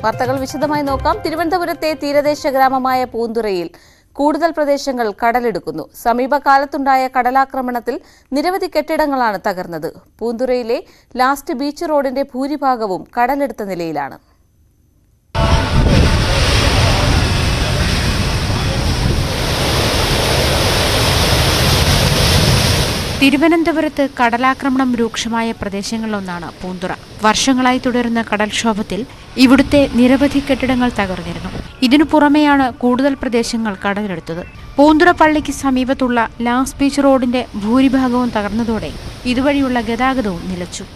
വാർത്തകൾ വിശദമായി നോക്കാം തിരുവനന്തപുരത്തെ തീരദേശ ഗ്രാമമായ പൂന്തുറയിൽ കൂടുതൽ പ്രദേശങ്ങൾ കടലെടുക്കുന്നു സമീപകാലത്തുണ്ടായ കടലാക്രമണത്തിൽ നിരവധി കെട്ടിടങ്ങളാണ് തകർന്നത് പൂന്തുറയിലെ ലാസ്റ്റ് ബീച്ച് റോഡിന്റെ ഭൂരിഭാഗവും കടലെടുത്ത നിലയിലാണ് തിരുവനന്തപുരത്ത് കടലാക്രമണം രൂക്ഷമായ പ്രദേശങ്ങളിലൊന്നാണ് പൂന്തുറ വർഷങ്ങളായി തുടരുന്ന കടൽക്ഷോഭത്തിൽ ഇവിടുത്തെ നിരവധി കെട്ടിടങ്ങൾ തകർന്നിരുന്നു ഇതിനു പുറമെയാണ് കൂടുതൽ പ്രദേശങ്ങൾ കടലെടുത്തത് പൂന്തുറ പള്ളിക്ക് സമീപത്തുള്ള ലാസ് ബീച്ച് റോഡിന്റെ ഭൂരിഭാഗവും തകർന്നതോടെ ഇതുവഴിയുള്ള ഗതാഗതവും നിലച്ചു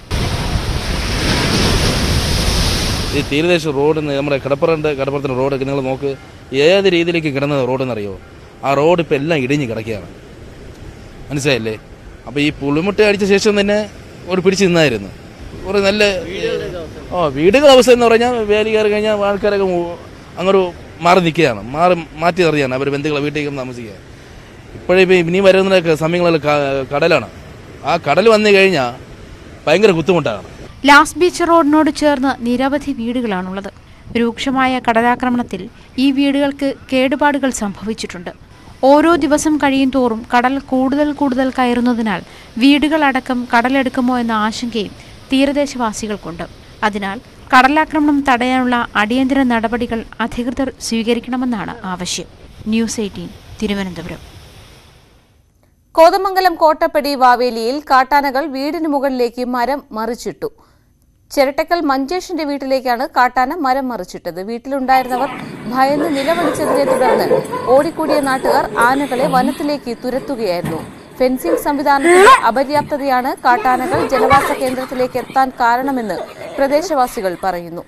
ഈ തീരദേശ റോഡ് നമ്മുടെ കിടപ്പുറൻ്റെ കിടപ്പുറത്തിൻ്റെ റോഡൊക്കെ നിങ്ങൾ നോക്ക് ഏത് രീതിയിലേക്ക് കിടന്ന റോഡെന്നറിയോ ആ റോഡ് ഇപ്പോൾ എല്ലാം ഇടിഞ്ഞ് കിടക്കുകയാണ് മനസ്സിലായില്ലേ അപ്പോൾ ഈ പുളിമുട്ട അടിച്ച ശേഷം തന്നെ ഒരു പിടിച്ച് നിന്നായിരുന്നു ഒരു നല്ല ഓ വീടുകളുടെ അവസ്ഥ എന്ന് പറഞ്ഞാൽ വേലി കയറി കഴിഞ്ഞാൽ ആൾക്കാരൊക്കെ മു- അങ്ങോട്ട് മാറി നിൽക്കുകയാണ് മാറി മാറ്റി എറിയാണ് അവർ ബന്ധുക്കളെ വീട്ടിലേക്ക് താമസിക്കുക ഇപ്പോഴേ ഇപ്പോൾ ഇനി വരുന്ന സമയങ്ങളിൽ ക- കടലാണ് ആ കടൽ വന്നു കഴിഞ്ഞാൽ ഭയങ്കര ബുദ്ധിമുട്ടാണ് ലാസ് ബീച്ച് റോഡിനോട് ചേർന്ന് നിരവധി വീടുകളാണുള്ളത് രൂക്ഷമായ കടലാക്രമണത്തിൽ ഈ വീടുകൾക്ക് കേടുപാടുകൾ സംഭവിച്ചിട്ടുണ്ട് ഓരോ ദിവസം കഴിയും തോറും കടൽ കൂടുതൽ കൂടുതൽ കയറുന്നതിനാൽ വീടുകളടക്കം കടലെടുക്കുമോ എന്ന ആശങ്കയും തീരദേശവാസികൾക്കുണ്ട് അതിനാൽ കടലാക്രമണം തടയാനുള്ള അടിയന്തര നടപടികൾ അധികൃതർ സ്വീകരിക്കണമെന്നാണ് ആവശ്യം ന്യൂസ് എയ്റ്റീൻ തിരുവനന്തപുരം കോതമംഗലം കോട്ടപ്പടി വാവേലിയിൽ കാട്ടാനകൾ വീടിന് മുകളിലേക്ക് മരം മറിച്ചിട്ടു ചിരട്ടക്കൽ മഞ്ചേഷിന്റെ വീട്ടിലേക്കാണ് കാട്ടാന മരം മറിച്ചിട്ടത് വീട്ടിലുണ്ടായിരുന്നവർ ഭയന്ന് നിലവിളിച്ചതിനെ തുടർന്ന് ഓടിക്കൂടിയ നാട്ടുകാർ ആനകളെ വനത്തിലേക്ക് തുരത്തുകയായിരുന്നു ഫെൻസിംഗ് സംവിധാനത്തിന്റെ അപര്യാപ്തതയാണ് കാട്ടാനകൾ ജനവാസ കേന്ദ്രത്തിലേക്ക് എത്താൻ കാരണമെന്ന് പ്രദേശവാസികൾ പറയുന്നു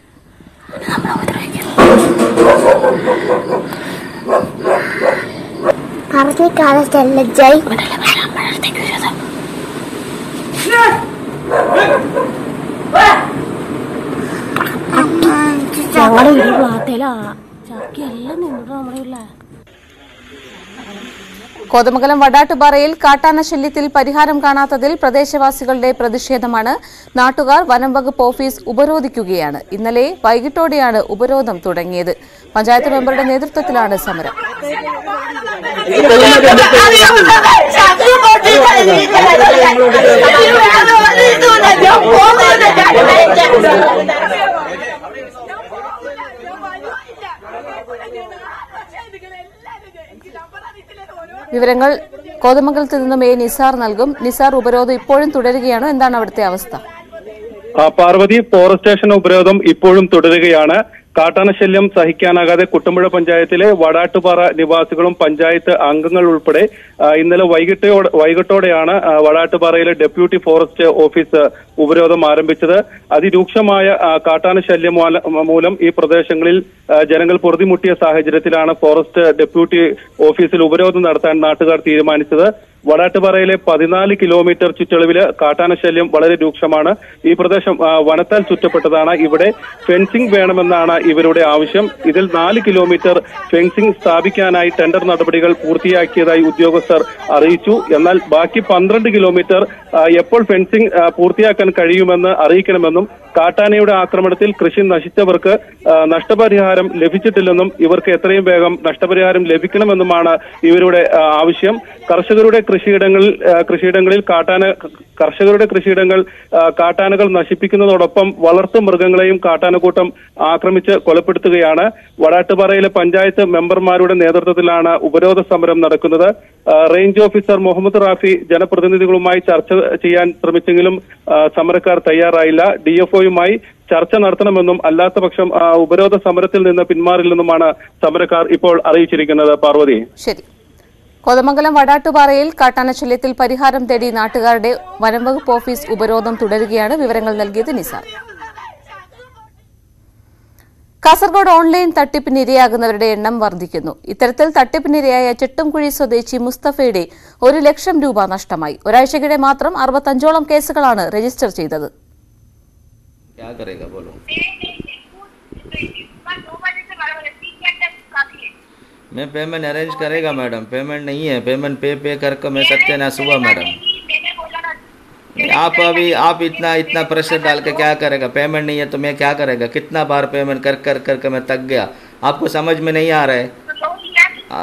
പറഞ്ഞ സ്ഥല ജയ് ഞങ്ങളുടെ ഈ ഭാഗത്തേലാ ചക്കിയെല്ലാം നിന്നിട്ട് നമ്മുടെ ഉള്ള കോതമംഗലം വടാട്ടുപാറയിൽ കാട്ടാന ശല്യത്തിൽ പരിഹാരം കാണാത്തതിൽ പ്രദേശവാസികളുടെ പ്രതിഷേധമാണ് നാട്ടുകാർ വനം വകുപ്പ് ഓഫീസ് ഉപരോധിക്കുകയാണ് ഇന്നലെ വൈകിട്ടോടെയാണ് ഉപരോധം തുടങ്ങിയത് പഞ്ചായത്ത് മെമ്പറുടെ നേതൃത്വത്തിലാണ് സമരം വിവരങ്ങൾ കോതമംഗലത്ത് നിന്നും എ നിസാർ നൽകും നിസാർ ഉപരോധം ഇപ്പോഴും തുടരുകയാണോ എന്താണ് അവിടുത്തെ അവസ്ഥ ആ, പാർവതി ഫോറസ്റ്റ് സ്റ്റേഷൻ ഉപരോധം ഇപ്പോഴും തുടരുകയാണ് കാട്ടാനശല്യം സഹിക്കാനാകാതെ കുട്ടമ്പുഴ പഞ്ചായത്തിലെ വടാട്ടുപാറ നിവാസികളും പഞ്ചായത്ത് അംഗങ്ങൾ ഉൾപ്പെടെ ആ, ഇന്നലെ വൈകിട്ടോടെ വൈകിട്ടോടെയാണ് ആ, വടാട്ടുപാറയിലെ ഡെപ്യൂട്ടി ഫോറസ്റ്റ് ഓഫീസ് ഉപരോധം ആരംഭിച്ചത് അതിരൂക്ഷമായ ആ, കാട്ടാനശല്യം മൂല- മൂലം ഈ പ്രദേശങ്ങളിൽ ആ, ജനങ്ങൾ പൊറുതിമുട്ടിയ സാഹചര്യത്തിലാണ് ഫോറസ്റ്റ് ഡെപ്യൂട്ടി ഓഫീസിൽ ഉപരോധം നടത്താൻ നാട്ടുകാർ തീരുമാനിച്ചത് വടാട്ടുപാറയിലെ പതിനാല് കിലോമീറ്റർ ചുറ്റളവില് കാട്ടാനശല്യം വളരെ രൂക്ഷമാണ് ഈ പ്രദേശം ആ, വനത്താൽ ചുറ്റപ്പെട്ടതാണ് ഇവിടെ ഫെൻസിംഗ് വേണമെന്നാണ് ഇവരുടെ ആവശ്യം ഇതിൽ നാല് കിലോമീറ്റർ ഫെൻസിംഗ് സ്ഥാപിക്കാനായി ടെൻഡർ നടപടികൾ പൂർത്തിയാക്കിയതായി ഉദ്യോഗസ്ഥർ അറിയിച്ചു എന്നാൽ ബാക്കി പന്ത്രണ്ട് കിലോമീറ്റർ ആ, എപ്പോൾ ഫെൻസിംഗ് ആ, പൂർത്തിയാക്കാൻ കഴിയുമെന്ന് അറിയിക്കണമെന്നും കാട്ടാനയുടെ ആക്രമണത്തിൽ കൃഷി നശിച്ചവർക്ക് ആ, നഷ്ടപരിഹാരം ലഭിച്ചിട്ടില്ലെന്നും ഇവർക്ക് എത്രയും വേഗം നഷ്ടപരിഹാരം ലഭിക്കണമെന്നുമാണ് ഇവരുടെ ആ, ആവശ്യം കർഷകരുടെ കൃഷിയിടങ്ങളിൽ ആ, കൃഷിയിടങ്ങളിൽ കാട്ടാന കർഷകരുടെ കൃഷിയിടങ്ങൾ ആ, കാട്ടാനകൾ നശിപ്പിക്കുന്നതോടൊപ്പം വളർത്തു മൃഗങ്ങളെയും കാട്ടാനക്കൂട്ടം ആക്രമിച്ച് കൊലപ്പെടുത്തുകയാണ് വടാട്ടുപാറയിലെ പഞ്ചായത്ത് മെമ്പർമാരുടെ നേതൃത്വത്തിലാണ് ഉപരോധ സമരം നടക്കുന്നത് ആ, റേഞ്ച് ഓഫീസർ മുഹമ്മദ് റാഫി ജനപ്രതിനിധികളുമായി ചർച്ച ചെയ്യാൻ ശ്രമിച്ചെങ്കിലും ആ, സമരക്കാർ തയ്യാറായില്ല ഡിഎഫ്ഒയുമായി ചർച്ച നടത്തണമെന്നും അല്ലാത്ത പക്ഷം ആ, ഉപരോധ സമരത്തിൽ നിന്ന് പിന്മാറില്ലെന്നുമാണ് സമരക്കാർ ഇപ്പോൾ അറിയിച്ചിരിക്കുന്നത് പാർവതി ശരി കോതമംഗലം വടാട്ടുപാറയിൽ കാട്ടാനശല്യത്തിൽ പരിഹാരം തേടി നാട്ടുകാരുടെ വനം വകുപ്പ് ഓഫീസ് ഉപരോധം തുടരുകയാണ് വിവരങ്ങൾ നൽകിയത് നിസാർ കാസർഗോഡ് ഓൺലൈൻ തട്ടിപ്പിന് ഇരയാകുന്നവരുടെ എണ്ണം വർദ്ധിക്കുന്നു ഇത്തരത്തിൽ തട്ടിപ്പിനിരയായ ചെട്ടുംകുഴി സ്വദേശി മുസ്തഫയുടെ ഒരു ലക്ഷം രൂപ നഷ്ടമായി ഒരാഴ്ചക്കിടെ മാത്രം അറുപത്തഞ്ചോളം കേസുകളാണ് രജിസ്റ്റർ ചെയ്തത് क्या करेगा बोलो मैं पेमेंट अरेंज करेगा मैडम पेमेंट नहीं है पेमेंट पे पे करके मैं सत्यानाश हुआ मैडम आप अभी आप इतना इतना प्रेशर डाल के क्या करेगा पेमेंट नहीं है तो मैं क्या करेगा कितना बार पेमेंट कर कर कर के मैं थक गया आपको समझ में नहीं आ रहा है आ-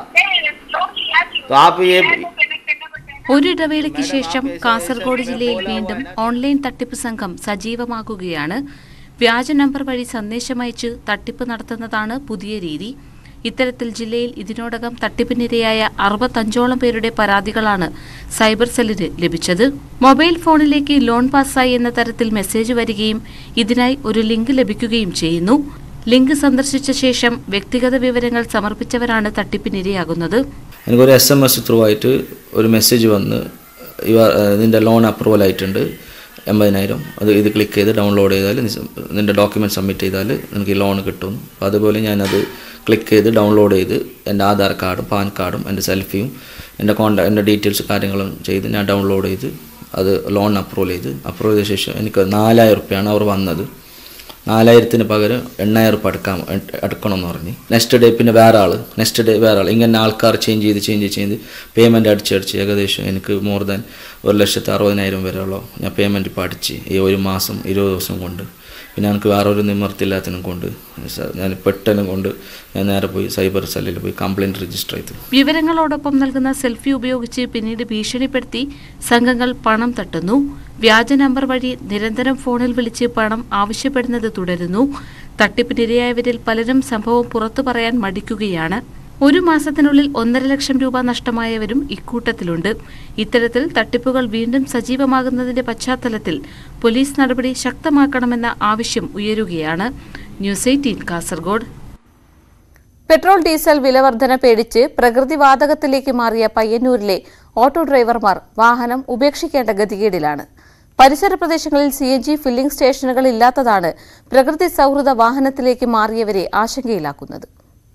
तो आप ये ഒരിടവേളയ്ക്ക് ശേഷം കാസർഗോഡ് ജില്ലയിൽ വീണ്ടും ഓൺലൈൻ തട്ടിപ്പ് സംഘം സജീവമാകുകയാണ് വ്യാജ നമ്പർ വഴി സന്ദേശമയച്ച് തട്ടിപ്പ് നടത്തുന്നതാണ് പുതിയ രീതി ഇത്തരത്തിൽ ജില്ലയിൽ ഇതിനോടകം തട്ടിപ്പിനിരയായ അറുപത്തഞ്ചോളം പേരുടെ പരാതികളാണ് സൈബർ സെല്ലിന് ലഭിച്ചത് മൊബൈൽ ഫോണിലേക്ക് ലോൺ പാസ്സായി എന്ന തരത്തിൽ മെസ്സേജ് വരികയും ഇതിനായി ഒരു ലിങ്ക് ലഭിക്കുകയും ചെയ്യുന്നു ലിങ്ക് സന്ദർശിച്ച ശേഷം വ്യക്തിഗത വിവരങ്ങൾ സമർപ്പിച്ചവരാണ് തട്ടിപ്പിനിരയാകുന്നത് എനിക്കൊരു എസ് എം എസ് ത്രൂ ആയിട്ട് ഒരു മെസ്സേജ് വന്ന് ഇവ നിൻ്റെ ലോൺ അപ്രൂവൽ ആയിട്ടുണ്ട് എൺപതിനായിരം അത് ഇത് ക്ലിക്ക് ചെയ്ത് ഡൗൺലോഡ് ചെയ്താൽ നിൻ്റെ ഡോക്യുമെൻറ്റ് സബ്മിറ്റ് ചെയ്താൽ നിനക്ക് ഈ ലോൺ കിട്ടും അപ്പോൾ അതുപോലെ ഞാനത് ക്ലിക്ക് ചെയ്ത് ഡൗൺലോഡ് ചെയ്ത് എൻ്റെ ആധാർ കാർഡും പാൻ കാർഡും എൻ്റെ സെൽഫിയും എൻ്റെ കോണ്ടാ എൻ്റെ ഡീറ്റെയിൽസ് കാര്യങ്ങളും ചെയ്ത് ഞാൻ ഡൗൺലോഡ് ചെയ്ത് അത് ലോൺ അപ്രൂവൽ ചെയ്ത് അപ്രൂവൽ ചെയ്ത ശേഷം എനിക്ക് നാലായിരം റുപ്യാണ് അവർ വന്നത് നാലായിരത്തിന് പകരം എണ്ണായിരം ഉറുപ്പ് അടക്കാം അടക്കണം എന്ന് പറഞ്ഞ് നെക്സ്റ്റ് ഡേ പിന്നെ വേറെ ആൾ നെക്സ്റ്റ് ഡേ വേറെ ആൾ ഇങ്ങനെ ആൾക്കാർ ചേഞ്ച് ചെയ്ത് ചേഞ്ച് ചെയ്ത് പേയ്മെൻറ്റ് അടിച്ചടിച്ച് ഏകദേശം എനിക്ക് മോർ ദാൻ ഒരു ലക്ഷത്തി അറുപതിനായിരം വരെയുള്ള ഞാൻ പേയ്മെൻറ്റ് ഇപ്പോൾ അടിച്ച് ഈ ഒരു മാസം ഇരുപത് ദിവസം കൊണ്ട് പിന്നെ എനിക്ക് വേറെ ഒരു നിവർത്തില്ലാത്തതിനും കൊണ്ട് സ- ഞാൻ പെട്ടെന്ന് കൊണ്ട് ഞാൻ നേരെ പോയി സൈബർ സെല്ലിൽ പോയി കംപ്ലയിൻറ്റ് രജിസ്റ്റർ ചെയ്തു വിവരങ്ങളോടൊപ്പം നൽകുന്ന സെൽഫി ഉപയോഗിച്ച് പിന്നീട് ഭീഷണിപ്പെടുത്തി സംഘങ്ങൾ പണം തട്ടുന്നു വ്യാജ നമ്പർ വഴി നിരന്തരം ഫോണിൽ വിളിച്ച് പണം ആവശ്യപ്പെടുന്നത് തുടരുന്നു തട്ടിപ്പിനിരയായവരിൽ പലരും സംഭവം പുറത്തു പറയാൻ മടിക്കുകയാണ് ഒരു മാസത്തിനുള്ളിൽ ഒന്നര ലക്ഷം രൂപ നഷ്ടമായവരും ഇക്കൂട്ടത്തിലുണ്ട് ഇത്തരത്തിൽ തട്ടിപ്പുകൾ വീണ്ടും സജീവമാകുന്നതിന്റെ പശ്ചാത്തലത്തിൽ പോലീസ് നടപടി ശക്തമാക്കണമെന്ന ആവശ്യം ഉയരുകയാണ് news eighteen Kasaragod petrol diesel വിലവർധന പേടിച്ച് പ്രകൃതിവാതകത്തിലേക്ക് മാറിയ പയ്യന്നൂരിലെ ഓട്ടോ ഡ്രൈവർമാർ വാഹനം ഉപേക്ഷിക്കേണ്ട ഗതികേടിലാണ് പരിസര പ്രദേശങ്ങളിൽ സി എൻ ജി ഫില്ലിംഗ് സ്റ്റേഷനുകൾ ഇല്ലാത്തതാണ് പ്രകൃതി സൗഹൃദ വാഹനത്തിലേക്ക് മാറിയവരെ ആശങ്കയിലാക്കുന്നത്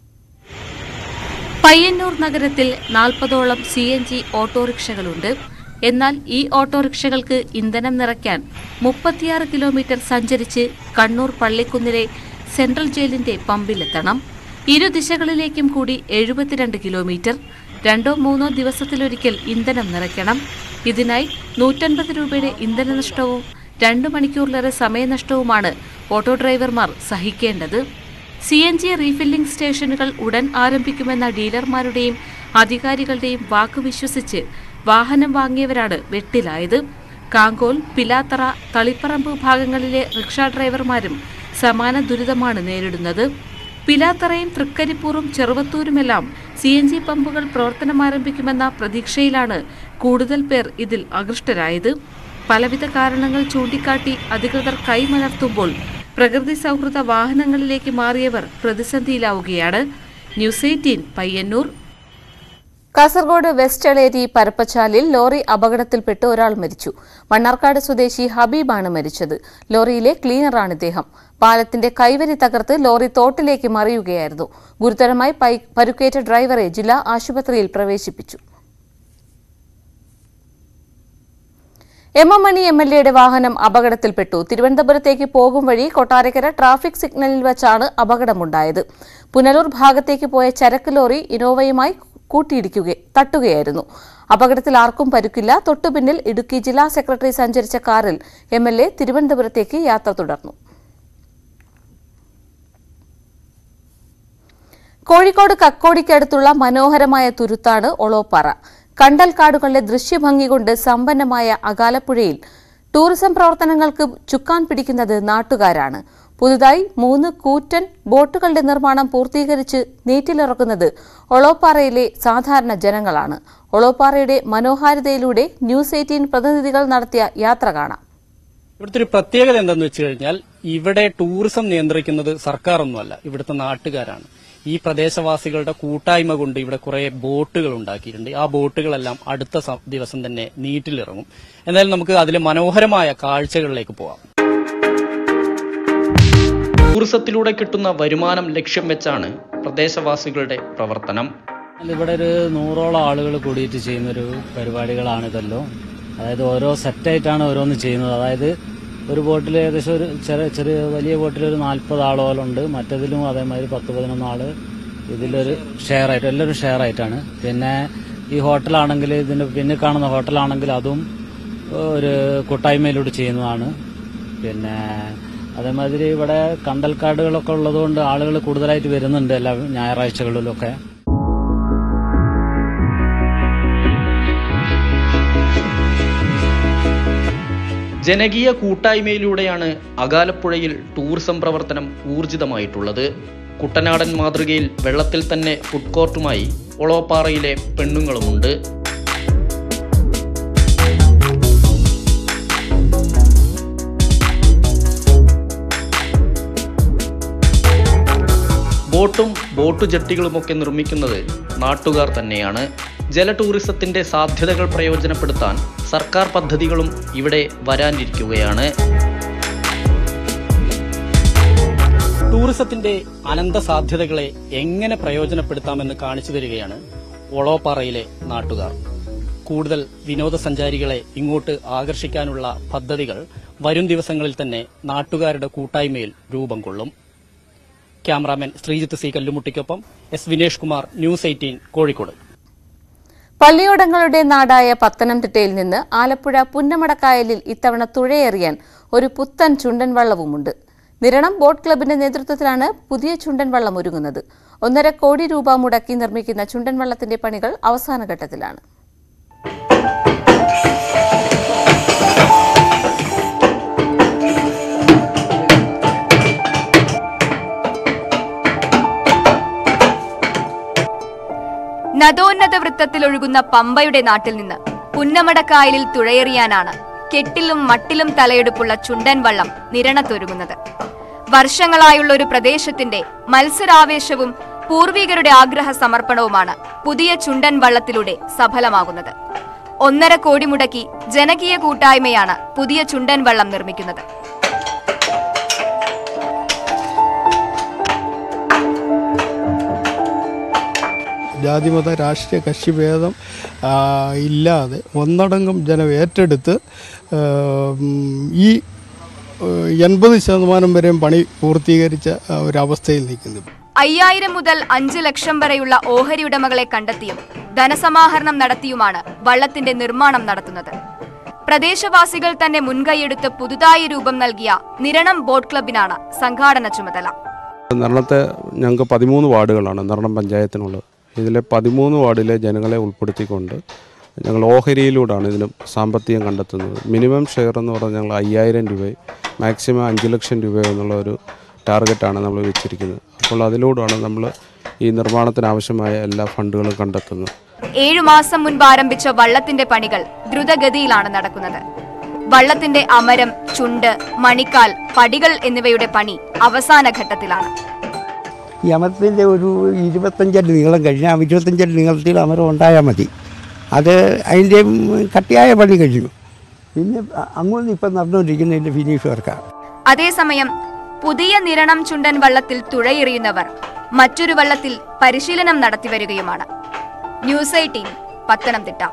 പയ്യന്നൂർ നഗരത്തിൽ നാൽപ്പതോളം സി എൻ ജി ഓട്ടോറിക്ഷകളുണ്ട് എന്നാൽ ഈ ഓട്ടോറിക്ഷകൾക്ക് ഇന്ധനം നിറയ്ക്കാൻ മുപ്പത്തിയാറ് കിലോമീറ്റർ സഞ്ചരിച്ച് കണ്ണൂർ പള്ളിക്കുന്നിലെ സെൻട്രൽ ജയിലിന്റെ പമ്പിലെത്തണം ഇരു ദിശകളിലേക്കും കൂടി എഴുപത്തിരണ്ട് കിലോമീറ്റർ രണ്ടോ മൂന്നോ ദിവസത്തിലൊരിക്കൽ ഇന്ധനം നിറയ്ക്കണം ഇതിനായി നൂറ്റൻപത് രൂപയുടെ ഇന്ധനനഷ്ടവും രണ്ടു മണിക്കൂറിലേറെ സമയനഷ്ടവുമാണ് ഓട്ടോ ഡ്രൈവർമാർ സഹിക്കേണ്ടത് സി എൻ ജി റീഫില്ലിംഗ് സ്റ്റേഷനുകൾ ഉടൻ ആരംഭിക്കുമെന്ന ഡീലർമാരുടെയും അധികാരികളുടെയും വാക്ക് വിശ്വസിച്ച് വാഹനം വാങ്ങിയവരാണ് വെട്ടിലായത് കാങ്കോൽ പിലാത്തറ തളിപ്പറമ്പ് ഭാഗങ്ങളിലെ റിക്ഷാ ഡ്രൈവർമാരും സമാന ദുരിതമാണ് നേരിടുന്നത് പിലാത്തറയും തൃക്കരിപ്പൂറും ചെറുവത്തൂരുമെല്ലാം സി എൻ ജി പമ്പുകൾ പ്രവർത്തനമാരംഭിക്കുമെന്ന പ്രതീക്ഷയിലാണ് കൂടുതൽ പേർ ഇതിൽ ആകൃഷ്ടരായത് പലവിധ കാരണങ്ങൾ ചൂണ്ടിക്കാട്ടി അധികൃതർ കൈമലർത്തുമ്പോൾ പ്രകൃതി സൗഹൃദ വാഹനങ്ങളിലേക്ക് മാറിയവർ പ്രതിസന്ധിയിലാവുകയാണ് news eighteen Payyanur Kasaragod west Eleri പരപ്പച്ചാലിൽ ലോറി അപകടത്തിൽപ്പെട്ട് ഒരാൾ മരിച്ചു മണ്ണാർക്കാട് സ്വദേശി ഹബീബാണ് മരിച്ചത് ലോറിയിലെ ക്ലീനറാണ് ഇദ്ദേഹം പാലത്തിന്റെ കൈവരി തകർത്ത് ലോറി തോട്ടിലേക്ക് മറിയുകയായിരുന്നു ഗുരുതരമായി പൈ- പരുക്കേറ്റ ഡ്രൈവറെ ജില്ലാ ആശുപത്രിയിൽ പ്രവേശിപ്പിച്ചു M M Mani M L എയുടെ വാഹനം അപകടത്തിൽപ്പെട്ടു തിരുവനന്തപുരത്തേക്ക് പോകും വഴി കൊട്ടാരക്കര ട്രാഫിക് സിഗ്നലിൽ വച്ചാണ് അപകടമുണ്ടായത് പുനലൂർ ഭാഗത്തേക്ക് പോയ ചരക്ക് ലോറി ഇനോവയുമായി കൂട്ടിയിടിക്കുക തട്ടുകയായിരുന്നു അപകടത്തിൽ ആർക്കും പരുക്കില്ല തൊട്ടുപിന്നിൽ ഇടുക്കി ജില്ലാ സെക്രട്ടറി സഞ്ചരിച്ച കാറിൽ എം എൽ എ തിരുവനന്തപുരത്തേക്ക് യാത്ര തുടർന്നു കോഴിക്കോട് കക്കോടിക്കടുത്തുള്ള മനോഹരമായ തുരുത്താണ് ഒളോപ്പാറ കണ്ടൽക്കാടുകളുടെ ദൃശ്യഭംഗി കൊണ്ട് സമ്പന്നമായ അകാലപ്പുഴയിൽ ടൂറിസം പ്രവർത്തനങ്ങൾക്ക് ചുക്കാൻ പിടിക്കുന്നത് നാട്ടുകാരാണ് പുതുതായി മൂന്ന് കൂറ്റൻ ബോട്ടുകളുടെ നിർമ്മാണം പൂർത്തീകരിച്ച് നീറ്റിലിറക്കുന്നത് ഒളോപ്പാറയിലെ സാധാരണ ജനങ്ങളാണ് ഒളോപ്പാറയുടെ മനോഹാരിതയിലൂടെ ന്യൂസ് എയ്റ്റീൻ പ്രതിനിധികൾ നടത്തിയ യാത്ര കാണാം ഇവിടുത്തെ ഒരു പ്രത്യേകത എന്തെന്ന് വെച്ച് കഴിഞ്ഞാൽ ഇവിടെ ടൂറിസം നിയന്ത്രിക്കുന്നത് സർക്കാർ ഒന്നുമല്ല ഇവിടുത്തെ നാട്ടുകാരാണ് ഈ പ്രദേശവാസികളുടെ കൂട്ടായ്മ കൊണ്ട് ഇവിടെ കുറെ ബോട്ടുകൾ ഉണ്ടാക്കിയിട്ടുണ്ട് ആ ബോട്ടുകളെല്ലാം അടുത്ത സ- ദിവസം തന്നെ നീറ്റിലിറങ്ങും എന്തായാലും നമുക്ക് അതിലെ മനോഹരമായ കാഴ്ചകളിലേക്ക് പോവാം ടൂറിസത്തിലൂടെ കിട്ടുന്ന വരുമാനം ലക്ഷ്യം വെച്ചാണ് പ്രദേശവാസികളുടെ പ്രവർത്തനം ഇവിടെ ഒരു നൂറോളം ആളുകൾ കൂടിയിട്ട് ചെയ്യുന്നൊരു പരിപാടികളാണിതല്ലോ അതായത് ഓരോ സെറ്റായിട്ടാണ് ഓരോന്ന് ചെയ്യുന്നത് അതായത് ഒരു ബോട്ടിൽ ഏകദേശം ഒരു ചെറിയ ചെറിയ വലിയ ബോട്ടിൽ ഒരു നാൽപ്പത് ആളോളുണ്ട് മറ്റതിലും അതേമാതിരി പത്ത് പതിനൊന്ന് ആള് ഇതിലൊരു ഷെയർ ആയിട്ട് എല്ലാവരും ഷെയർ ആയിട്ടാണ് പിന്നെ ഈ ഹോട്ടലാണെങ്കിൽ ഇതിന്റെ പിന്നെ കാണുന്ന ഹോട്ടലാണെങ്കിൽ അതും ഒരു കൂട്ടായ്മയിലൂടെ ചെയ്യുന്നതാണ് പിന്നെ അതേമാതിരി ഇവിടെ കണ്ടൽക്കാടുകളൊക്കെ ഉള്ളതുകൊണ്ട് ആളുകൾ കൂടുതലായിട്ട് വരുന്നുണ്ട് എല്ലാ ഞായറാഴ്ചകളിലൊക്കെ ജനകീയ കൂട്ടായ്മയിലൂടെയാണ് അകാലപ്പുഴയിൽ ടൂറിസം പ്രവർത്തനം ഊർജിതമായിട്ടുള്ളത് കുട്ടനാടൻ മാതൃകയിൽ വെള്ളത്തിൽ തന്നെ ഫുഡ് കോർട്ടുമായി ഒളോപ്പാറയിലെ പെണ്ണുങ്ങളുമുണ്ട് ബോട്ടും ബോട്ടു ജട്ടികളുമൊക്കെ നിർമ്മിക്കുന്നത് നാട്ടുകാർ തന്നെയാണ് ജല ടൂറിസത്തിന്റെ സാധ്യതകൾ പ്രയോജനപ്പെടുത്താൻ സർക്കാർ പദ്ധതികളും ഇവിടെ വരാനിരിക്കുകയാണ് ടൂറിസത്തിന്റെ അനന്ത സാധ്യതകളെ എങ്ങനെ പ്രയോജനപ്പെടുത്താമെന്ന് കാണിച്ചു തരികയാണ് ഒളോപ്പാറയിലെ നാട്ടുകാർ കൂടുതൽ വിനോദസഞ്ചാരികളെ ഇങ്ങോട്ട് ആകർഷിക്കാനുള്ള പദ്ധതികൾ വരും ദിവസങ്ങളിൽ തന്നെ നാട്ടുകാരുടെ കൂട്ടായ്മയിൽ രൂപം കൊള്ളും ക്യാമറാമാൻ ശ്രീജിത്ത് സി കല്ലുമുട്ടിക്കൊപ്പം S Vinesh Kumar news eighteen Kozhikode പള്ളിയോടങ്ങളുടെ നാടായ പത്തനംതിട്ടയിൽ നിന്ന് ആലപ്പുഴ പുന്നമടക്കായലിൽ ഇത്തവണ തുഴയെറിയാൻ ഒരു പുത്തൻ ചുണ്ടൻ വള്ളവുമുണ്ട് നിരണം ബോട്ട് ക്ലബിന്റെ നേതൃത്വത്തിലാണ് പുതിയ ചുണ്ടൻ വള്ളം ഒരുങ്ങുന്നത് ഒന്നര കോടി രൂപ മുടക്കി നിർമ്മിക്കുന്ന ചുണ്ടൻ വള്ളത്തിന്റെ പണികൾ അവസാന ഘട്ടത്തിലാണ് നദോന്നത വൃത്തത്തിലൊഴുകുന്ന പമ്പയുടെ നാട്ടിൽ നിന്ന് പുന്നമടക്കായലിൽ തുഴയെറിയാനാണ് കെട്ടിലും മട്ടിലും തലയെടുപ്പുള്ള ചുണ്ടൻ വള്ളം നിരണത്തൊരുങ്ങുന്നത് വർഷങ്ങളായുള്ള ഒരു പ്രദേശത്തിന്റെ മത്സരാവേശവും പൂർവികരുടെ ആഗ്രഹ സമർപ്പണവുമാണ് പുതിയ ചുണ്ടൻ വള്ളത്തിലൂടെ സഫലമാകുന്നത് ഒന്നര കോടി മുടക്കി ജനകീയ കൂട്ടായ്മയാണ് പുതിയ ചുണ്ടൻ വള്ളം നിർമ്മിക്കുന്നത് ജാതിമത രാഷ്ട്രീയ കക്ഷിഭേദം ആ, ഇല്ലാതെ ഒന്നടങ്കം ജനം ഏറ്റെടുത്ത് ആ, ഉം, ഈ എൺപത് ശതമാനം വരെയും പണി പൂർത്തീകരിച്ച ആ, ഒരവസ്ഥയിൽ നിൽക്കുന്നു അയ്യായിരം മുതൽ അഞ്ച് ലക്ഷം വരെയുള്ള ഓഹരി ഉടമകളെ കണ്ടെത്തിയും ധനസമാഹരണം നടത്തിയുമാണ് വള്ളത്തിന്റെ നിർമ്മാണം നടത്തുന്നത് പ്രദേശവാസികൾ തന്നെ മുൻകൈയെടുത്ത് പുതുതായി രൂപം നൽകിയ നിരണം ബോട്ട് ക്ലബിനാണ് സംഘാടന ചുമതല നിരണത്തെ ഞങ്ങൾക്ക് പതിമൂന്ന് വാർഡുകളാണ് നിരണം പഞ്ചായത്തിനുള്ളത് ഇതിലെ പതിമൂന്ന് വാർഡിലെ ജനങ്ങളെ ഉൾപ്പെടുത്തിക്കൊണ്ട് ഞങ്ങൾ ഓഹരിയിലൂടെയാണ് ഇതിന് സാമ്പത്തികം കണ്ടെത്തുന്നത് മിനിമം ഷെയർ എന്ന് പറഞ്ഞാൽ ഞങ്ങൾ അയ്യായിരം രൂപയും മാക്സിമം അഞ്ച് ലക്ഷം രൂപ എന്നുള്ള ഒരു ടാർഗറ്റാണ് നമ്മൾ വെച്ചിരിക്കുന്നത് അപ്പോൾ അതിലൂടെയാണ് നമ്മൾ ഈ നിർമ്മാണത്തിന് ആവശ്യമായ എല്ലാ ഫണ്ടുകളും കണ്ടെത്തുന്നത് ഏഴു മാസം മുൻപ് ആരംഭിച്ച വള്ളത്തിന്റെ പണികൾ ദ്രുതഗതിയിലാണ് നടക്കുന്നത് വള്ളത്തിന്റെ അമരം ചുണ്ട് മണിക്കാൽ പടികൾ എന്നിവയുടെ പണി അവസാന ഘട്ടത്തിലാണ് ഈ അമരത്തിൻ്റെ ഒരു ഇരുപത്തഞ്ചടി നീളം കഴിഞ്ഞാൽ ഇരുപത്തഞ്ചടി നീളത്തിൽ അമരം ഉണ്ടായാൽ മതി അത് അതിൻ്റെ കട്ടിയായ പണി കഴിഞ്ഞു പിന്നെ അ- അങ്ങോട്ട് ഇപ്പം നടന്നുകൊണ്ടിരിക്കുന്നതിൻ്റെ ഫിനിഷ് വർക്കാണ് അതേസമയം പുതിയ നിരണം ചുണ്ടൻ വള്ളത്തിൽ തുഴയെറിയുന്നവർ മറ്റൊരു വള്ളത്തിൽ പരിശീലനം നടത്തിവരികയുമാണ് ന്യൂസ് എയ്റ്റീൻ പത്തനംതിട്ട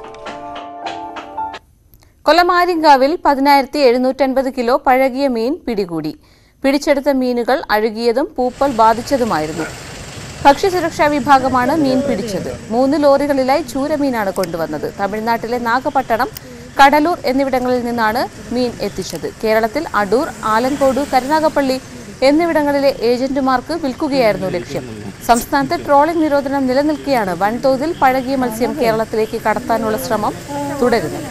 കൊല്ലമാരിങ്കാവിൽ പതിനായിരത്തി എഴുന്നൂറ്റൻപത് കിലോ പഴകിയ മീൻ പിടികൂടി പിടിച്ചെടുത്ത മീനുകൾ അഴുകിയതും പൂപ്പൽ ബാധിച്ചതുമായിരുന്നു ഭക്ഷ്യസുരക്ഷാ വിഭാഗമാണ് മീൻ പിടിച്ചത് മൂന്ന് ലോറികളിലായി ചൂരമീനാണ് കൊണ്ടുവന്നത് തമിഴ്നാട്ടിലെ നാഗപട്ടണം കടലൂർ എന്നിവിടങ്ങളിൽ നിന്നാണ് മീൻ എത്തിച്ചത് കേരളത്തിൽ അടൂർ ആലങ്കോട് കരുനാഗപ്പള്ളി എന്നിവിടങ്ങളിലെ ഏജന്റുമാർക്ക് വിൽക്കുകയായിരുന്നു ലക്ഷ്യം സംസ്ഥാനത്ത് ട്രോളിംഗ് നിരോധനം നിലനിൽക്കെയാണ് വൻതോതിൽ പഴകിയ മത്സ്യം കേരളത്തിലേക്ക് കടത്താനുള്ള ശ്രമം തുടരുന്നത്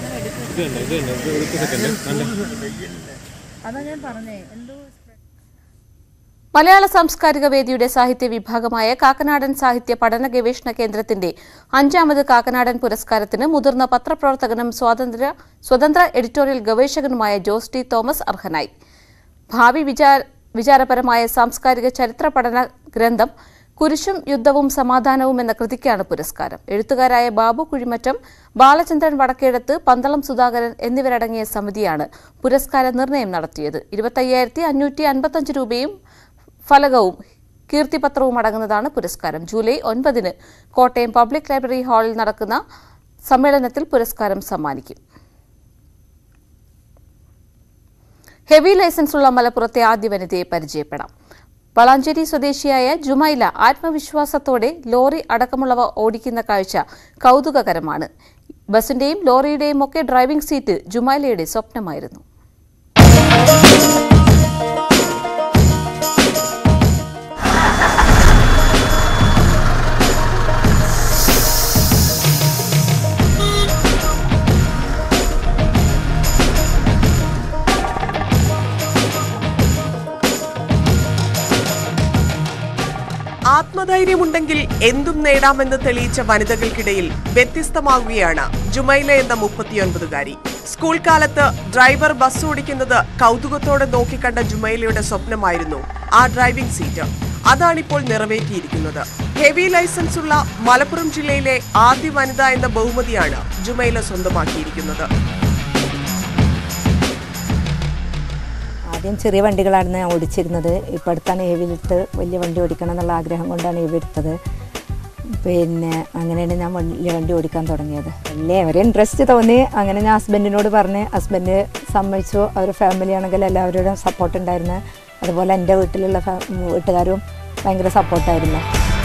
മലയാള സാംസ്കാരിക വേദിയുടെ സാഹിത്യ വിഭാഗമായ കാക്കനാടൻ സാഹിത്യ പഠന ഗവേഷണ കേന്ദ്രത്തിന്റെ അഞ്ചാമത് കാക്കനാടൻ പുരസ്കാരത്തിന് മുതിർന്ന പത്രപ്രവർത്തകനും സ്വാതന്ത്ര്യ സ്വതന്ത്ര എഡിറ്റോറിയൽ ഗവേഷകനുമായ ജോസ് ടി തോമസ് അർഹനായി ഭാവി വിചാര വിചാരപരമായ സാംസ്കാരിക ചരിത്ര പഠന ഗ്രന്ഥം കുരിശും യുദ്ധവും സമാധാനവും എന്ന കൃതിക്കാണ് പുരസ്കാരം എഴുത്തുകാരായ ബാബു കുഴിമറ്റം ബാലചന്ദ്രൻ വടക്കേടത്ത് പന്തളം സുധാകരൻ എന്നിവരടങ്ങിയ സമിതിയാണ് പുരസ്കാര നിർണയം നടത്തിയത് ഇരുപത്തയ്യായിരത്തി അഞ്ഞൂറ്റി അൻപത്തഞ്ച് രൂപയും ഫലകവും കീർത്തിപത്രവും അടങ്ങുന്നതാണ് പുരസ്കാരം ജൂലൈ ഒൻപതിന് കോട്ടയം പബ്ലിക് ലൈബ്രറി ഹാളിൽ നടക്കുന്ന സമ്മേളനത്തിൽ പുരസ്കാരം സമ്മാനിക്കും ഹെവി ലൈസൻസുള്ള മലപ്പുറത്തെ ആദ്യ വനിതയെ പരിചയപ്പെടാം വളാഞ്ചേരി സ്വദേശിയായ ജുമൈല ആത്മവിശ്വാസത്തോടെ ലോറി അടക്കമുള്ളവ ഓടിക്കുന്ന കാഴ്ച കൗതുകകരമാണ് ബസിന്റെയും ലോറിയുടെയും ഒക്കെ ഡ്രൈവിംഗ് സീറ്റ് ജുമൈലയുടെ സ്വപ്നമായിരുന്നു ആത്മധൈര്യമുണ്ടെങ്കിൽ എന്തും നേടാമെന്ന് തെളിയിച്ച വനിതകൾക്കിടയിൽ വ്യത്യസ്തമാകുകയാണ് ജുമൈല എന്ന മുപ്പത്തിയൊൻപതുകാരി സ്കൂൾ കാലത്ത് ഡ്രൈവർ ബസ് ഓടിക്കുന്നത് കൗതുകത്തോടെ നോക്കിക്കണ്ട ജുമൈലയുടെ സ്വപ്നമായിരുന്നു ആ ഡ്രൈവിംഗ് സീറ്റ് അതാണിപ്പോൾ നിറവേറ്റിയിരിക്കുന്നത് ഹെവി ലൈസൻസ് ഉള്ള മലപ്പുറം ജില്ലയിലെ ആദ്യ വനിത എന്ന ബഹുമതിയാണ് ജുമൈല സ്വന്തമാക്കിയിരിക്കുന്നത് ആദ്യം ചെറിയ വണ്ടികളായിരുന്നു ഞാൻ ഓടിച്ചിരുന്നത് ഇപ്പോൾ അടുത്താണ് ഏവിലിട്ട് വലിയ വണ്ടി ഓടിക്കണം എന്നുള്ള ആഗ്രഹം കൊണ്ടാണ് ഏവി എടുത്തത് പിന്നെ അങ്ങനെയാണ് ഞാൻ വലിയ വണ്ടി ഓടിക്കാൻ തുടങ്ങിയത് വലിയ ഒരു ഇൻട്രസ്റ്റ് തോന്നി അങ്ങനെ ഞാൻ ഹസ്ബൻഡിനോട് പറഞ്ഞ് ഹസ്ബൻഡ് സമ്മതിച്ചു അവർ ഫാമിലി ആണെങ്കിൽ എല്ലാവരുടെയും സപ്പോർട്ട് ഉണ്ടായിരുന്നു അതുപോലെ എൻ്റെ വീട്ടിലുള്ള ഫാ- വീട്ടുകാരും ഭയങ്കര സപ്പോർട്ടായിരുന്നു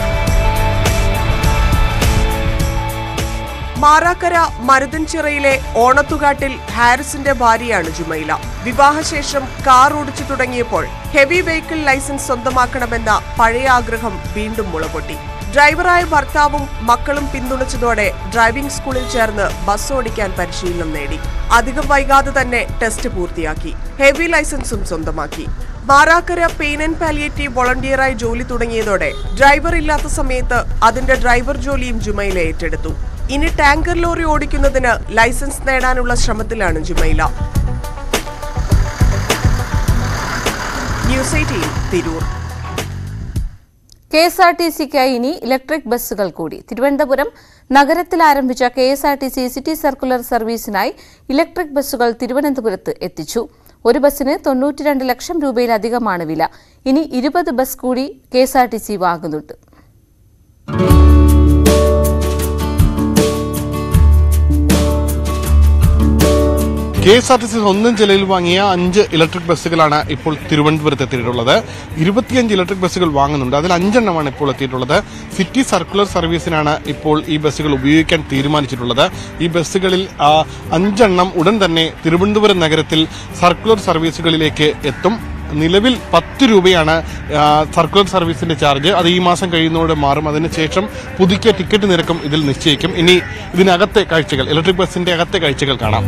മാറാക്കര മരുതൻചിറയിലെ ഓണത്തുകാട്ടിൽ ഹാരിസിന്റെ ഭാര്യയാണ് ജുമൈല വിവാഹശേഷം കാർ ഓടിച്ചു തുടങ്ങിയപ്പോൾ ഹെവി വെഹിക്കിൾ ലൈസൻസ് സ്വന്തമാക്കണമെന്ന പഴയ ആഗ്രഹം വീണ്ടും മുളപൊട്ടി ഡ്രൈവറായ ഭർത്താവും മക്കളും പിന്തുണച്ചതോടെ ഡ്രൈവിംഗ് സ്കൂളിൽ ചേർന്ന് ബസ് ഓടിക്കാൻ പരിശീലനം നേടി അധികം വൈകാതെ തന്നെ ടെസ്റ്റ് പൂർത്തിയാക്കി ഹെവി ലൈസൻസും സ്വന്തമാക്കി മാറാക്കര പെയിൻ ആൻഡ് പാലിയേറ്റീവ് വോളണ്ടിയറായി ജോലി തുടങ്ങിയതോടെ ഡ്രൈവർ ഇല്ലാത്ത സമയത്ത് അതിന്റെ ഡ്രൈവർ ജോലിയും ജുമൈല ഏറ്റെടുത്തു ഇനി ടാങ്കർ ലോറി ഓടിക്കുന്നതിന് ലൈസൻസ് നേടാനുള്ള ശ്രമത്തിലാണ് Jumaila news eighteen Tirur K S R T സിക്കായി ഇനി ഇലക്ട്രിക് ബസ്സുകൾ കൂടി തിരുവനന്തപുരം നഗരത്തിൽ ആരംഭിച്ച K S R T C city circular സർവീസിനായി ഇലക്ട്രിക് ബസ്സുകൾ തിരുവനന്തപുരത്ത് എത്തിച്ചു ഒരു ബസ്സിന് തൊണ്ണൂറ്റിരണ്ട് ലക്ഷം രൂപയിലധികമാണ് വില ഇനി ഇരുപത് ബസ് കൂടി K S R T C വാങ്ങുന്നുണ്ട് K S R T C സ്വന്തം ചെലവിൽ വാങ്ങിയ അഞ്ച് ഇലക്ട്രിക് ബസ്സുകളാണ് ഇപ്പോൾ തിരുവനന്തപുരത്ത് എത്തിയിട്ടുള്ളത് ഇരുപത്തിയഞ്ച് ഇലക്ട്രിക് ബസ്സുകൾ വാങ്ങുന്നുണ്ട് അതിൽ അഞ്ചെണ്ണമാണ് ഇപ്പോൾ എത്തിയിട്ടുള്ളത് സിറ്റി സർക്കുലർ സർവീസിനാണ് ഇപ്പോൾ ഈ ബസ്സുകൾ ഉപയോഗിക്കാൻ തീരുമാനിച്ചിട്ടുള്ളത് ഈ ബസ്സുകളിൽ ആ, അഞ്ചെണ്ണം ഉടൻ തന്നെ തിരുവനന്തപുരം നഗരത്തിൽ സർക്കുലർ സർവീസുകളിലേക്ക് എത്തും നിലവിൽ പത്ത് രൂപയാണ് ആ, സർക്കുലർ സർവീസിന്റെ ചാർജ് അത് ഈ മാസം കഴിയുന്നതോടെ മാറും അതിനുശേഷം പുതുക്കിയ ടിക്കറ്റ് നിരക്കും ഇതിൽ നിശ്ചയിക്കും ഇനി ഇതിനകത്തെ കാഴ്ചകൾ ഇലക്ട്രിക് ബസ്സിന്റെ അകത്തെ കാഴ്ചകൾ കാണാം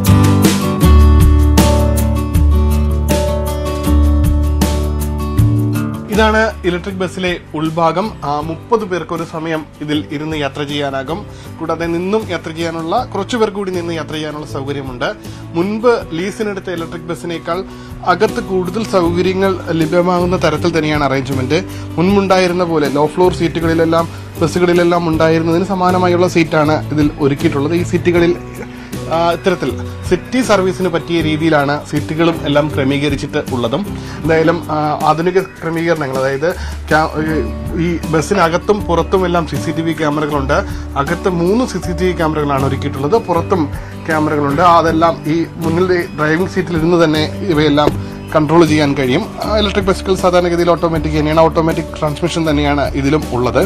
ഇതാണ് ഇലക്ട്രിക് ബസ്സിലെ ഉൾഭാഗം മുപ്പത് പേർക്ക് ഒരു സമയം ഇതിൽ ഇരുന്ന് യാത്ര ചെയ്യാനാകും കൂടാതെ നിന്നും യാത്ര ചെയ്യാനുള്ള കുറച്ചു പേർ കൂടി നിന്ന് യാത്ര ചെയ്യാനുള്ള സൗകര്യമുണ്ട് മുൻപ് ലീസിനെടുത്ത ഇലക്ട്രിക് ബസ്സിനേക്കാൾ അകത്ത് കൂടുതൽ സൗകര്യങ്ങൾ ലഭ്യമാകുന്ന തരത്തിൽ തന്നെയാണ് അറേഞ്ച്മെന്റ് മുൻപുണ്ടായിരുന്ന പോലെ ലോ ഫ്ലോർ സീറ്റുകളിലെല്ലാം ബസ്സുകളിലെല്ലാം ഉണ്ടായിരുന്നതിന് സമാനമായുള്ള സീറ്റാണ് ഇതിൽ ഒരുക്കിയിട്ടുള്ളത് ഈ സീറ്റുകളിൽ ആ, ഇത്തരത്തിൽ സിറ്റി സർവീസിന് പറ്റിയ രീതിയിലാണ് സീറ്റുകളും എല്ലാം ക്രമീകരിച്ചിട്ട് ഉള്ളതും എന്തായാലും ആ, ആധുനിക ക്രമീകരണങ്ങൾ അതായത് ക്യാ- ഈ ബസ്സിനകത്തും പുറത്തും എല്ലാം സി സി ടി വി ക്യാമറകളുണ്ട് അകത്ത് മൂന്ന് സി സി ടി വി ക്യാമറകളാണ് ഒരുക്കിയിട്ടുള്ളത് പുറത്തും ക്യാമറകളുണ്ട് അതെല്ലാം ഈ മുന്നിൽ ഡ്രൈവിംഗ് സീറ്റിൽ ഇരുന്ന് തന്നെ ഇവയെല്ലാം കൺട്രോൾ ചെയ്യാൻ കഴിയും ആ, ഇലക്ട്രിക് ബസ്സുകൾ സാധാരണഗതിയിൽ ഓട്ടോമാറ്റിക് തന്നെയാണ് ഓട്ടോമാറ്റിക് ട്രാൻസ്മിഷൻ തന്നെയാണ് ഇതിലും ഉള്ളത്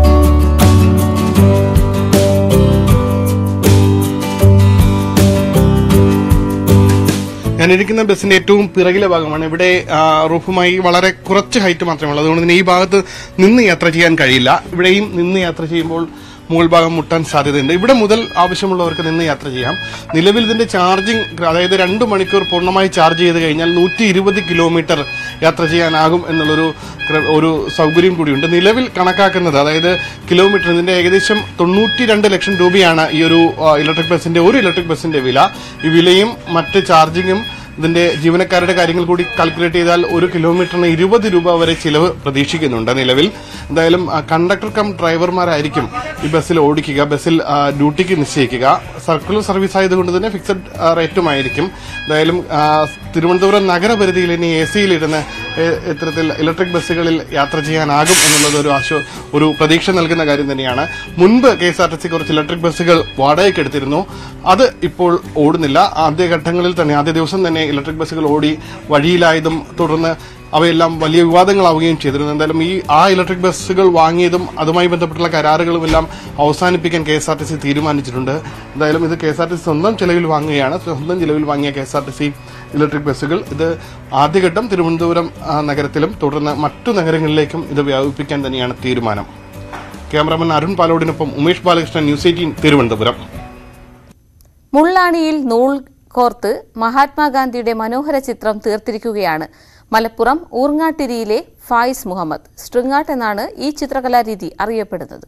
ഞാനിരിക്കുന്ന ബസ്സിന്റെ ഏറ്റവും പിറകിലെ ഭാഗമാണ് ഇവിടെ ആ, റൂഫുമായി വളരെ കുറച്ച് ഹൈറ്റ് മാത്രമേ ഉള്ളൂ അതുകൊണ്ട് തന്നെ ഈ ഭാഗത്ത് നിന്ന് യാത്ര ചെയ്യാൻ കഴിയില്ല ഇവിടെയും നിന്ന് യാത്ര ചെയ്യുമ്പോൾ മുകൾ ഭാഗം മുട്ടാൻ സാധ്യതയുണ്ട് ഇവിടെ മുതൽ ആവശ്യമുള്ളവർക്ക് നിന്ന് യാത്ര ചെയ്യാം നിലവിൽ ഇതിന്റെ ചാർജിങ് അതായത് രണ്ട് മണിക്കൂർ പൂർണ്ണമായി ചാർജ് ചെയ്ത് കഴിഞ്ഞാൽ നൂറ്റി ഇരുപത് കിലോമീറ്റർ യാത്ര ചെയ്യാനാകും എന്നുള്ളൊരു ക്ര- ഒരു സൗകര്യം കൂടിയുണ്ട് നിലവിൽ കണക്കാക്കുന്നത് അതായത് കിലോമീറ്റർ ഇതിന്റെ ഏകദേശം തൊണ്ണൂറ്റി രണ്ട് ലക്ഷം രൂപയാണ് ഈ ഒരു ആ, ഇലക്ട്രിക് ബസ്സിന്റെ ഒരു ഇലക്ട്രിക് ബസ്സിന്റെ വില ഈ വിലയും മറ്റ് ചാർജിങ്ങും ഇതിന്റെ ജീവനക്കാരുടെ കാര്യങ്ങൾ കൂടി കാൽക്കുലേറ്റ് ചെയ്താൽ ഒരു കിലോമീറ്ററിന് ഇരുപത് രൂപ വരെ ചിലവ് പ്രതീക്ഷിക്കുന്നുണ്ട് നിലവിൽ എന്തായാലും ആ, കണ്ടക്ടർ കം ഡ്രൈവർമാരായിരിക്കും ഈ ബസ്സിൽ ഓടിക്കുക ബസ്സിൽ ആ, ഡ്യൂട്ടിക്ക് നിശ്ചയിക്കുക സർക്കുലർ സർവീസ് ആയതുകൊണ്ട് തന്നെ ഫിക്സഡ് ആ, റേറ്റുമായിരിക്കും എന്തായാലും ആ, തിരുവനന്തപുരം നഗരപരിധിയിൽ ഇനി എ സിയിലിരുന്ന് എ- ഇത്തരത്തിൽ ഇലക്ട്രിക് ബസ്സുകളിൽ യാത്ര ചെയ്യാനാകും എന്നുള്ളത് ഒരു ആശോ ഒരു പ്രതീക്ഷ നൽകുന്ന കാര്യം തന്നെയാണ് മുൻപ് K S R T C കുറച്ച് ഇലക്ട്രിക് ബസ്സുകൾ വാടകയ്ക്ക് എടുത്തിരുന്നു അത് ഇപ്പോൾ ഓടുന്നില്ല ആദ്യ ഘട്ടങ്ങളിൽ തന്നെ ആദ്യ ദിവസം തന്നെ ഇലക്ട്രിക് ബസ്സുകൾ ഓടി വഴിയിലായതും തുടർന്ന് അവയെല്ലാം വലിയ വിവാദങ്ങളാവുകയും ചെയ്തിരുന്നു എന്തായാലും ഈ ആ ഇലക്ട്രിക് ബസ്സുകൾ വാങ്ങിയതും അതുമായി ബന്ധപ്പെട്ടുള്ള കരാറുകളും എല്ലാം അവസാനിപ്പിക്കാൻ K S R T C തീരുമാനിച്ചിട്ടുണ്ട് എന്തായാലും ഇത് K S R T C സ്വന്തം ചെലവിൽ വാങ്ങുകയാണ് സ്വന്തം ചെലവിൽ വാങ്ങിയ K S R T C electric ബസ്സുകൾ ഇത് ആദ്യഘട്ടം തിരുവനന്തപുരം ആ, നഗരത്തിലും തുടർന്ന് മറ്റു നഗരങ്ങളിലേക്കും ഇത് വ്യാപിപ്പിക്കാൻ തന്നെയാണ് തീരുമാനം ക്യാമറാമാൻ അരുൺ പാലോടിനൊപ്പം ഉമേഷ് ബാലകൃഷ്ണൻ ന്യൂസ് എയ്റ്റീൻ തിരുവനന്തപുരം മുള്ളാണിയിൽ നൂൽ കോർത്ത് മഹാത്മാഗാന്ധിയുടെ മനോഹര ചിത്രം തീർത്തിരിക്കുകയാണ് മലപ്പുറം ഊർങ്ങാട്ടിരിയിലെ ഫായിസ് മുഹമ്മദ് സ്ട്രിങ്ങാട്ട് എന്നാണ് ഈ ചിത്രകലാരീതി അറിയപ്പെടുന്നത്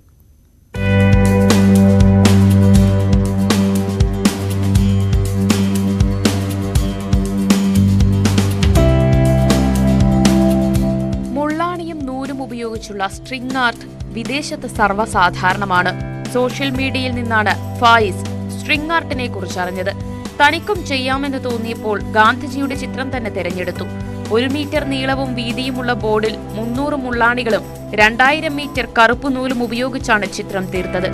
മുള്ളാണിയും നൂലും ഉപയോഗിച്ചുള്ള സ്ട്രിംഗ് ആർട്ട് വിദേശത്ത് സർവ്വസാധാരണമാണ് സോഷ്യൽ മീഡിയയിൽ നിന്നാണ് ഫായിസ് സ്ട്രിംഗ് ആർട്ടിനെ കുറിച്ച് അറിഞ്ഞത് തനിക്കും ചെയ്യാമെന്ന് തോന്നിയപ്പോൾ ഗാന്ധിജിയുടെ ചിത്രം തന്നെ തിരഞ്ഞെടുത്തു ഒരു മീറ്റർ നീളവും വീതിയുമുള്ള ബോർഡിൽ മുന്നൂറ് മുള്ളാണികളും രണ്ടായിരം മീറ്റർ കറുപ്പ് നൂലും ഉപയോഗിച്ചാണ് ചിത്രം തീർത്തത്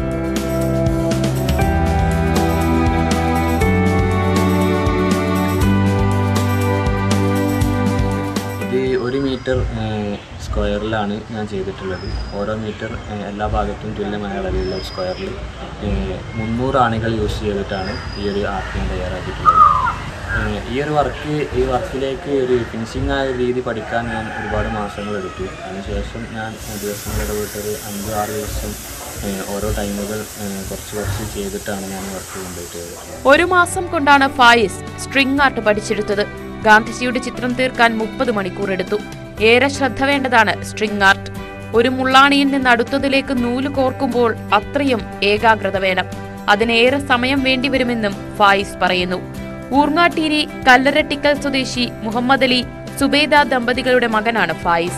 ഇത് ഒരു മീറ്റർ സ്ക്വയറിലാണ് ഞാൻ ചെയ്തിട്ടുള്ളത് ഓരോ മീറ്റർ ഏഹ്, എല്ലാ ഭാഗത്തും തുല്യമായ അളവിലുള്ള സ്ക്വയറിൽ മുന്നൂറ് ആണികൾ യൂസ് ചെയ്തിട്ടാണ് ഈ ഒരു ആർട്ട് ഞാൻ തയ്യാറാക്കിയിട്ടുള്ളത് ഏഹ്, ഈ ഒരു വർക്ക് ഈ വർക്കിലേക്ക് ഒരു ഫിനിഷിംഗ് ആയ രീതി പഠിക്കാൻ ഞാൻ ഒരുപാട് മാസങ്ങൾ എടുത്തു അതിനുശേഷം ഞാൻ ദിവസങ്ങൾ ഇടവിട്ട് ഒരു അഞ്ച് ആറ് ദിവസം ഏഹ്, ഓരോ ടൈമുകൾ ഏഹ്, കുറച്ച് കുറച്ച് ചെയ്തിട്ടാണ് ഞാൻ വർക്ക് കൊണ്ടുപോയിട്ട് വരുന്നത് ഒരു മാസം കൊണ്ടാണ് ഫായിസ് സ്ട്രിംഗ് ആർട്ട് പഠിച്ചെടുത്തത് ഗാന്ധിജിയുടെ ചിത്രം തീർക്കാൻ മുപ്പത് മണിക്കൂർ എടുത്തു ഏറെ ശ്രദ്ധ വേണ്ടതാണ് സ്ട്രിംഗ് ആർട്ട് ഒരു മുള്ളാണിയിൽ നിന്ന് അടുത്തതിലേക്ക് നൂല് കോർക്കുമ്പോൾ അത്രയും ഏകാഗ്രത വേണം അതിനേറെ സമയം വേണ്ടിവരുമെന്നും ഫായിസ് പറയുന്നു ഊർങ്ങാട്ടീരി കല്ലറട്ടിക്കൽ സ്വദേശി മുഹമ്മദ് അലി സുബേദ ദമ്പതികളുടെ മകനാണ് ഫായിസ്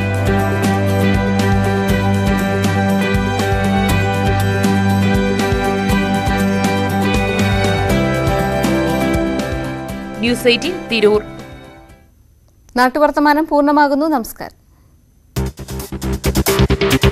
ന്യൂസ് എയ്റ്റീൻ തിരൂർ നാട്ടുവർത്തമാനം പൂർണ്ണമാകുന്നു നമസ്കാരം